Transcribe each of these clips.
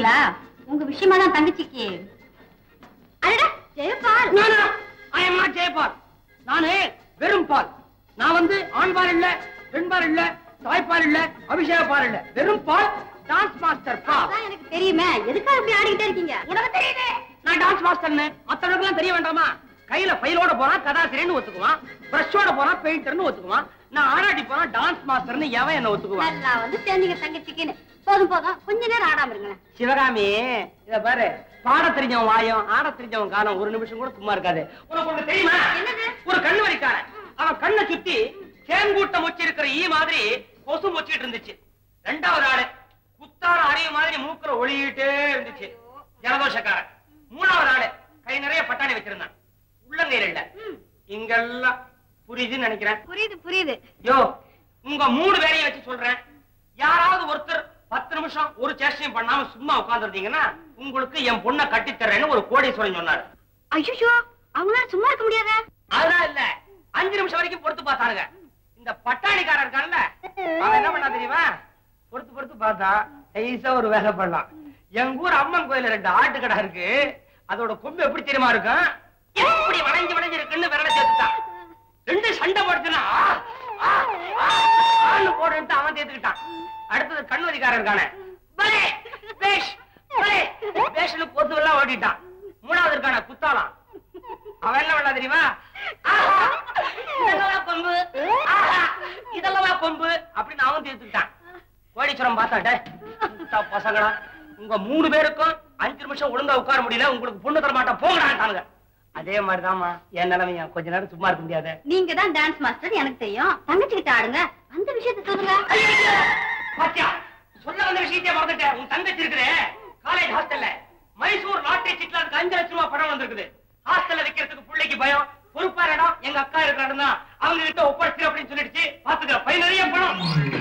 வந்திருக்கீங்களா உங்க விஷயமா தான் தங்கச்சிக்கு அடடா Jayapal I am not Jayapal நானு வெறும் பால் நான் வந்து ஆண்பால் இல்ல பெண்பால் இல்ல தாய்ப்பால் இல்ல அபிஷேக பால் இல்ல வெறும் பால் டான்ஸ் மாஸ்டர் பால் அதான் எனக்கு தெரியுமே எதுக்காக இப்படி ஆடிக்கிட்டே இருக்கீங்க உனக்கு தெரியுது நான் டான்ஸ் மாஸ்டர்னு மத்தவங்களுக்குலாம் தெரிய வேண்டாமா கையில ஃபைலோட போனா கதாசிரியர்னு ஒத்துக்குவான் பிரஷோட போனா பெயிண்டர்னு ஒத்துக்குவான் நான் ஆராட்டி போனா டான்ஸ் மாஸ்டர்னு எவன் என்ன ஒத்துக்குவான் நல்லா வந்து சேர்ந்தீங்க தங்கச்சிக்குன்னு போதும் போதும் கொஞ்ச நேரம் ஆடாம இருங்களேன் சிவகாமி இத பாரு பாட தெரிஞ்சவன் வாயம் ஆட தெரிஞ்சவன் காலம் ஒரு நிமிஷம் கூட சும்மா இருக்காது உனக்கு ஒண்ணு தெரியுமா என்னது? ஒரு கண்ணு வரிக்காரன் அவன் கண்ணை சுத்தி தேன்கூட்டம் வச்சிருக்கிற ஈ மாதிரி கொசு மொச்சிட்டு இருந்துச்சு ரெண்டாவது ஆளு குத்தார அறிவு மாதிரி மூக்குல ஒளியிட்டே இருந்துச்சு ஜலதோஷக்காரன் மூணாவது ஆளு கை நிறைய பட்டாணி வச்சிருந்தான் உள்ளங்கையில இல்ல இங்கெல்லாம் புரியுதுன்னு நினைக்கிறேன் புரியுது புரியுது யோ உங்க மூணு பேரையும் வச்சு சொல்றேன் யாராவது ஒருத்தர் பத்து நிமிஷம் ஒரு சேஷ்டையும் பண்ணாம சும்மா உட்கார்ந்துருந்தீங்கன்னா உங்களுக்கு என் பொண்ணை கட்டித்தர்றேன்னு ஒரு கோடீஸ்வரன் சொன்னாரு ஐயோ அவங்களால சும்மா இருக்க முடியாத அதெல்லாம் இல்ல அஞ்சு நிமிஷம் வரைக்கும் பொறுத்து பார்த்தானுங்க இந்த பட்டாணிக்காரன் இருக்கான்ல அவன் என்ன பண்ணா தெரியுமா பொறுத்து பொறுத்து பார்த்தா நைஸா ஒரு வேலை பண்ணலாம் எங்க ஊர் அம்மன் கோயில்ல ரெண்டு ஆட்டு கடை இருக்கு அதோட கொம்பு எப்படி தெரியுமா இருக்கும் எப்படி வளைஞ்சு வளைஞ்சு இருக்குன்னு விரல சேர்த்துட்டான் ரெண்டு சண்டை போடுச்சுன்னா ஆ, ஆ, ஆ, ஆன்னு போடுன்ட்டு அவன் தேத்துக்கிட்டான் அடுத்தது கண்வதிக்காரன் இருக்கானே பலே, பேஷ், பலே, பேஷ்னு பொத்துவெல்லாம் ஓட்டிட்டான் மூணாவது இருக்கானே குத்தாலாம் அவன் என்ன பண்ணா தெரியுமா ஆஹா, இதெல்லாம் கொம்பு ஆஹா, இதெல்லாம் கொம்பு அப்படின்னு அவன் தீர்த்துக்கிட்டான் கோடீஸ்வரம் பார்த்தாட்டே பசங்களா உங்க மூணு பேருக்கும் அஞ்சு நிமிஷம் ஒழுங்கா உட்கார முடியல உங்களுக்கு பொண்ணு தர மாட்டா போங்கடான்ட்டானுங்க அதே மாதிரிதாம்மா என் நிலைமையா கொஞ்ச நேரம் சும்மா இருக்க முடியாது நீங்க தான் டான்ஸ் மாஸ்டர் எனக்கு தெரியும் தங்கச்சி கிட்ட ஆடுங்க அந்த விஷயத்த சொல்லுங்க பாத்தியா சொல்ல வந்த விஷயத்தையே மறந்துட்டேன் உன் தங்கச்சி இருக்கிறே காலேஜ் ஹாஸ்டல்ல மைசூர் லாட்டரி சீட்ல அதுக்கு அஞ்சு லட்சம் ரூபாய் பணம் வந்திருக்குது ஹாஸ்டல்ல வைக்கிறதுக்கு பிள்ளைக்கு பயம் பொறுப்பான இடம் எங்க அக்கா இருக்கிற இடம் தான் அவங்க கிட்ட ஒப்படைச்சு அப்படின்னு சொல்லிடுச்சு பாத்துக்க பை நிறைய பணம்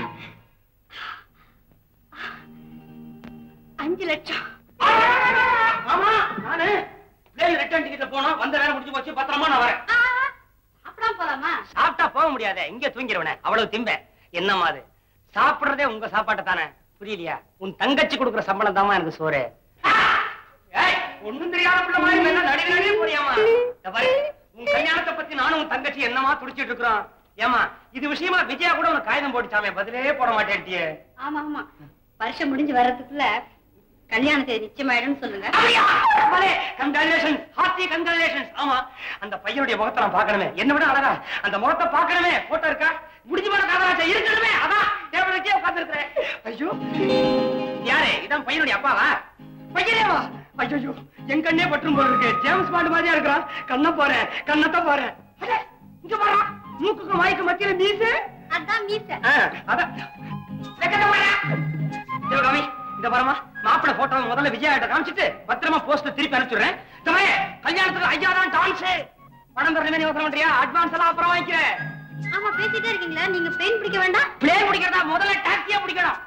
அஞ்சு லட்சம் ஆமா நானு பிளேன் ரிட்டர்ன் டிக்கெட்ல போனா வந்த வேலை முடிஞ்சு போச்சு பத்திரமா நான் வரேன் ஆ, அப்படிலாம் போலாமா சாப்பிட்டா போக முடியாதே இங்க தூங்கிடுவனே அவ்வளவு திம்ப என்னம்மா அது சாப்பிடுறதே உங்க சாப்பாட்டை தானே புரியலையா உன் தங்கச்சி கொடுக்குற சம்பளம் தாமா எனக்கு சோறு ஏய், ஒண்ணும் தெரியாத பிள்ளை மாதிரி மெல்ல நடுவே நடுவே போறியாமா இந்த பாரு, உன் கல்யாணத்தை பத்தி நானும் உன் தங்கச்சி என்னமா துடிச்சிட்டு இருக்கிறோம் ஏமா இது விஷயமா விஜயா கூட உனக்கு காகிதம் போட்டுச்சாமே பதிலே போட மாட்டேன்ட்டியே ஆமா ஆமா வருஷம் முடிஞ்சு வர்றதுக்குள்ள கல்யாண தேதி நிச்சயமாயிடும்னு சொல்லுங்க கங்க்ராச்சுலேஷன் ஹார்ட்டி கங்க்ராச்சுலேஷன் ஆமா அந்த பையனுடைய முகத்தை நான் பார்க்கணுமே என்ன விட அழகா அந்த முகத்தை பார்க்கணுமே போட்டோ இருக்கா முடிஞ்சு போன காதலாச்சா இருக்கணுமே அதான் டேபிள் வச்சே உட்கார்ந்துருக்கிறேன் ஐயோ யாரு இதான் பையனுடைய அப்பாவா பையனேவா ஐயோ என் கண்ணே பற்றும் போல இருக்கு ஜேம்ஸ் பாண்ட் மாதிரியா இருக்கிறான் கண்ணை போறேன் கண்ணத்தை போறேன் அடே, இங்க போறா மூக்குக்கு வாய்க்கு மத்தியில மீசு அதான் மீச ஆ, அதான். வெக்கத்தை பாரு. சிவகாமி, இந்த பாரும்மா, மாப்பிள்ளை போட்டோ முதல்ல விஜயாட்ட காமிச்சிட்டு பத்திரமா போஸ்ட் திருப்பி அனுப்பிச்சுடுறேன் இந்த மாதிரி கல்யாணத்துக்கு ஐயா தான் டான்ஸ் பணம் தரணுமே நீ அவசரம் பண்றியா அட்வான்ஸ் எல்லாம் அப்புறம் வாங்கிக்கிறேன் ஆமா பேசிட்டே இருக்கீங்களா நீங்க பெயின் பிடிக்க வேண்டாம் பிளேன் பிடிக்கிறதா முதல்ல டாக்ஸியா பிடிக்கணும்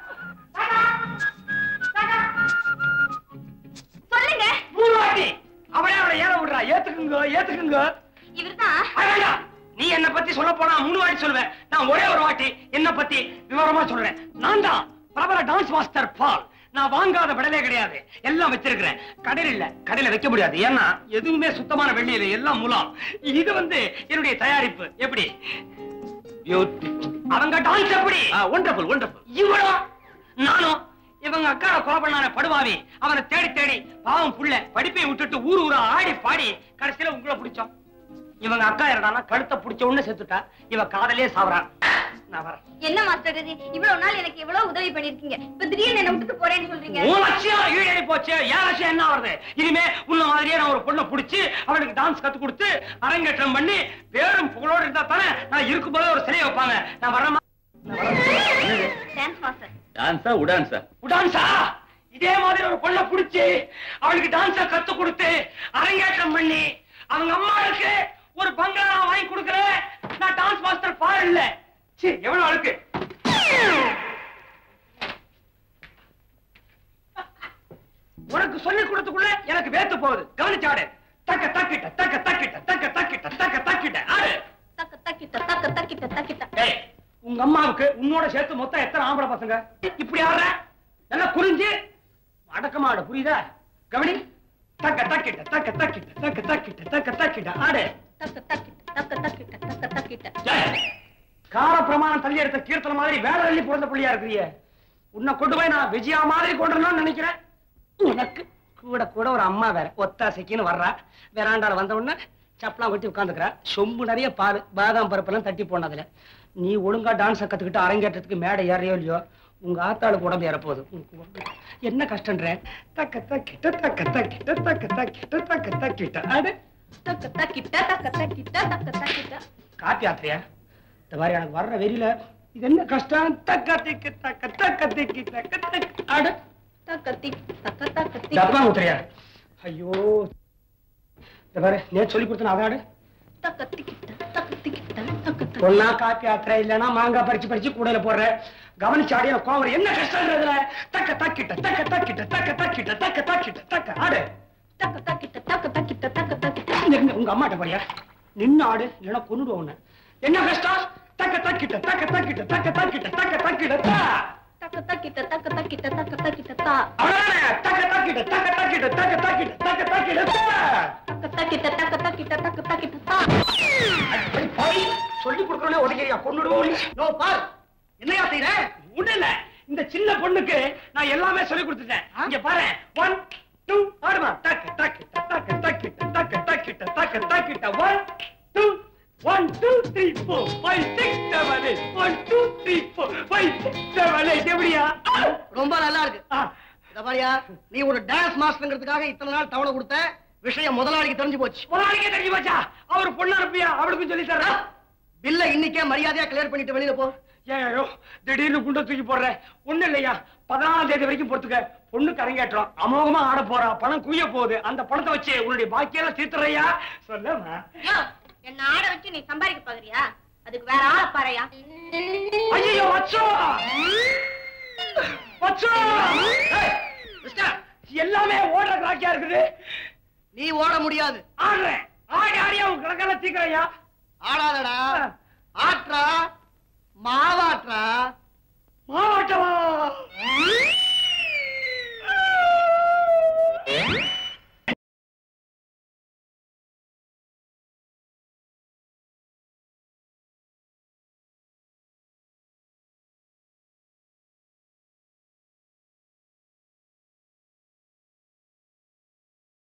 சொல்லுங்க மூணு வாட்டி அவளே அவளை ஏற விடுறா ஏத்துக்குங்க ஏத்துக்குங்க இவர்தான் அடடா, நீ என்ன பத்தி சொல்ல போனா மூணு வாட்டி சொல்லுவேன் நான் ஒரே ஒரு வாட்டி என்ன பத்தி விவரமா சொல்றேன் நான் தான் பிரபல டான்ஸ் மாஸ்டர் பால் நான் வாங்காத விடவே கிடையாது எல்லாம் வச்சிருக்கிறேன் கடையில் இல்ல கடையில வைக்க முடியாது ஏன்னா எதுவுமே சுத்தமான வெள்ளி இல்லை எல்லாம் முலாம் இது வந்து என்னுடைய தயாரிப்பு எப்படி அவங்க டான்ஸ் எப்படி ஒண்டர்ஃபுல் ஒண்டர்ஃபுல் இவ்வளோ நானும் இவங்க அக்காவை கொலை பண்ணான படுவாவி அவனை தேடி தேடி பாவம் புள்ள படிப்பை விட்டுட்டு ஊர் ஊரா ஆடி பாடி கடைசியில உங்களை பிடிச்சோம் இவங்க அக்கா என்னடானா கழுத்தை பிடிச்ச உடனே செத்துட்டா இவ காதலே சாவறான் நான் வரேன் என்ன மாஸ்டர் இது இவ்வளவு நாள் எனக்கு இவ்வளவு உதவி பண்ணிருக்கீங்க இப்ப திடீர்னு என்ன விட்டுட்டு போறேன்னு சொல்றீங்க உன் லட்சியம் ஈடேறி போச்சு என் லட்சியம் என்ன வருது இனிமே உன்ன மாதிரியே நான் ஒரு பொண்ணை பிடிச்சி அவளுக்கு டான்ஸ் கத்து கொடுத்து அரங்கேற்றம் பண்ணி பேரும் புகழோடு இருந்தா தானே நான் இருக்கும்போதே ஒரு சிலையை வைப்பாங்க நான் வரேம்மா டான்ஸ் மாஸ்டர் டான்ஸா உடான்ஸா டான்ஸா இதே மாதிரி ஒரு பொண்ணை பிடிச்சி அவளுக்கு டான்ஸ கத்து கொடுத்து அரங்கேற்றம் பண்ணி அவங்க அம்மாவுக்கு ஒரு பங்களா வாங்கி கொடுக்கறேன் நான் டான்ஸ் மாஸ்டர் பாரு இல்ல சீ எவ்வளவு அழுக்கு உனக்கு சொல்லி கொடுத்துக்குள்ள எனக்கு வேத்து போகுது கவனிச்சாடு தக்க தக்கிட்ட தக்க தக்கிட்ட தக்க தக்கிட்ட தக்க தக்கிட்ட ஆடு தக்க தக்கிட்ட தக்க தக்கிட்ட தக்கிட்ட டேய் உங்க அம்மாவுக்கு உன்னோட சேர்த்து மொத்தம் எத்தனை ஆம்பளை பசங்க இப்படி ஆடுற நல்லா குறிஞ்சு அடக்கமா ஆடு புரியுதா கவனி தக்க தக்கிட்ட தக்க தக்கிட்ட தக்க தக்கிட்ட தக்க தக்கிட்ட ஆடு தக்க தக்கிட்ட தக்க தக்கிட்ட தக்க தக்கிட்ட ஜெய். கார பிரமாணம் தள்ளி எடுத்த கீர்த்தன மாதிரி வேற அள்ளி பிறந்த புள்ளியா இருக்கிறிய உன்னை கொண்டு போய் நான் விஜயா மாதிரி கொண்டுடணும்னு நினைக்கிறேன் உனக்கு கூட கூட ஒரு அம்மா வேற ஒத்தாசைக்குன்னு வர்றா வேறாண்டால வந்த உடனே சப்பலாம் கொட்டி உட்காந்துக்கிறா சொம்பு நிறைய பால் பாதாம் பருப்பெல்லாம் தட்டி போனதுல நீ ஒழுங்கா டான்ஸை கத்துக்கிட்டு அரங்கேற்றத்துக்கு மேடை ஏறையோ இல்லையோ உங்க ஆத்தாளுக்கு உடம்பு ஏறப்போகுது உனக்கு உடம்பு என்ன கஷ்டன்ற தக்க தக்கிட்ட தக்க தக்கிட்ட தக்க தக்கிட்ட தக்க தக்கிட்ட அடு தக்க தக்கிட்ட தக்க தக்கிட்ட தக்க தக்கிட்ட காப்பி ஆத்திரியா இந்த மாதிரி எனக்கு வர்ற வெறியில இது என்ன கஷ்டம் தக்க திக்கு தக்க தக்க திக்கி தக்க தக்க அடு தக்க திக் தக்க தக்க திக் டப்பா ஊத்துறியா ஐயோ இந்த பாரு நேத்து சொல்லி கொடுத்தன அதாடு தக்க திக்கிட்ட தக்க திக்கிட்ட தக்க தக்க ஒன்னா காப்பி ஆத்திர இல்லனா மாங்காய் பறிச்சு பறிச்சு கூடையில போடுற கவனிச்சு ஆடிய கோவம் என்ன கஷ்டம்ன்றதுல தக்க தக்கிட்ட தக்க தக்கிட்ட தக்க தக்கிட்ட தக்க தக்கிட்ட தக்க ஆடு தக்க தக்கிட்ட தக்க தக்கிட்ட தக்க தக்கிட்ட நின்னு உங்க அம்மாட்ட போறியா நின்னு ஆடு இல்லைன்னா கொண்டுடுவோம் உன்னை. என்ன கஷ்டம் தக்க தக்கிட்ட தக்க தக்கிட்ட தக்க தக்கிட்ட தக்க தக்கிட்ட தா தக்க தக்கிட்ட தக்க தக்கிட்ட தக்க தக்கிட்ட தா அவ்வளவுதானே? தக்க தக்கிட்ட தக்க தக்கிட்ட தக்க தக்கிட்ட தக்க தக்கிட்ட தா தக்க தக்கிட்ட தக்க தக்கிட்ட தக்க தக்கிட்ட தா அடி பாவி, சொல்லி கொடுக்கறோனே உதைக்கிறியா கொன்னுடுவோம் நீ. நோ பார் என்னையா செய்யற ஒண்ணு இல்ல இந்த சின்ன பொண்ணுக்கு நான் எல்லாமே சொல்லி கொடுத்துட்டேன் இங்க பாரு ஒன் டூ ஆடுமா டக்கு டக்கு டக்கு டக்கு டக்கு டக்கு டக்கு டக்கு one two one two three four five six seven eight one two three four five six seven eight எப்படியா ரொம்ப நல்லா இருக்கு ஆ, இத பாரியா நீ ஒரு டான்ஸ் மாஸ்டர்ங்கிறதுக்காக இத்தனை நாள் தவணை கொடுத்த விஷயம் முதலாளிக்கு தெரிஞ்சு போச்சு முதலாளிக்கே தெரிஞ்சு போச்சா அவர் பொண்ணா இருப்பியா அவளுக்கும் சொல்லி தர்றா பில்ல இன்னைக்கே மரியாதையா கிளியர் பண்ணிட்டு வெளியில போ ஏன் ஐயோ திடீர்னு குண்ட தூக்கி போடுற ஒண்ணு இல்லையா பதினாலாம் தேதி வரைக்கும் பொறுத்துக்க பொண்ணு கரங்கேற்றம் அமோகமா ஆட போறா பணம் குய்ய போகுது அந்த பணத்தை வச்சு உன்னுடைய பாக்கியெல்லாம் தீர்த்துறையா சொல்லமா யோ என்ன ஆட வச்சு நீ சம்பாதிக்க பாக்குறியா அதுக்கு வேற ஆள பாறையா ஐயோ வச்சோ வச்சோ ஏய், மிஸ்டர், எல்லாமே ஓடுற கிராக்கியா இருக்குது நீ ஓட முடியாது ஆடுறேன் ஆடி ஆடியா உன் கிடக்கெல்லாம் தீக்கிறையா ஆடாதடா ஆட்ரா